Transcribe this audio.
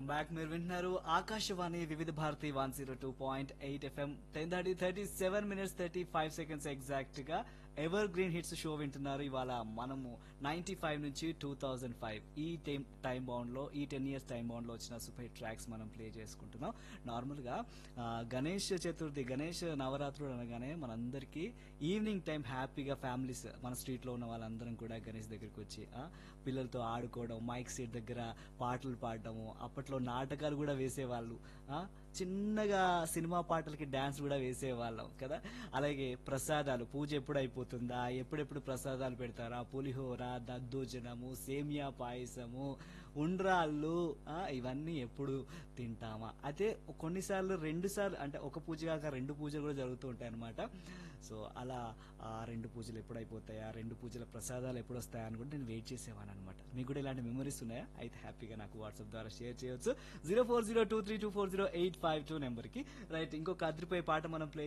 back మీరు వింటున్నారు Akashvani Vividh Bharati one zero two point eight F M ten thirty thirty seven minutes thirty five seconds exact గా evergreen hits show వింటున్నారు ఇవాళ మనము ninety five నుంచి two thousand five ఈ time time bound లో ఈ టెన్ ఇయర్స్ టైం బౌండ్ లో వచ్చిన సూపర్ హిట్ ట్రాక్స్ మనం ప్లే చేసుకుంటున్నాం నార్మల్ గా ఆ, గణేష్ చతుర్థి గణేష్ నవరాత్రులు అనగానే మనందరికీ ఈవినింగ్ టైం హ్యాపీగా ఫ్యామిలీస్ మన స్ట్రీట్ లో ఉన్న వాళ్ళందరం కూడా గణేష్ దగ్గరికి వచ్చి ఆ, పిల్లలతో ఆడుకోవడం మైక్ సీట్ దగ్గర పాటలు పాడటము అప్పట్లో నాటకాలు కూడా వేసేవాళ్ళు ఆ, చిన్నగా సినిమా పాటలకి డాన్స్ కూడా వేసేవాళ్ళం కదా అలాగే ప్రసాదాలు పూజ ఎప్పుడు అయిపోతుందా ఎప్పుడెప్పుడు ప్రసాదాలు పెడతారా పులిహోర దద్దోజనము సేమియా పాయసము ఉండ్రాళ్ళు ఆ, ఇవన్నీ ఎప్పుడు తింటామా అయితే కొన్నిసార్లు రెండు సార్లు అంటే ఒక పూజ కాక రెండు పూజలు కూడా జరుగుతూ ఉంటాయి అనమాట సో అలా ఆ రెండు పూజలు ఎప్పుడు అయిపోతాయా రెండు పూజల ప్రసాదాలు ఎప్పుడు వస్తాయా అని కూడా నేను వెయిట్ చేసేవాను అనమాట మీకు కూడా ఇలాంటి మెమరీస్ ఉన్నాయా అయితే హ్యాపీగా నాకు వాట్సాప్ ద్వారా షేర్ చేయొచ్చు zero four zero two three two four zero eight five two నెంబర్కి రైట్ ఇంకొక అదిరిపోయే పాట మనం ప్లే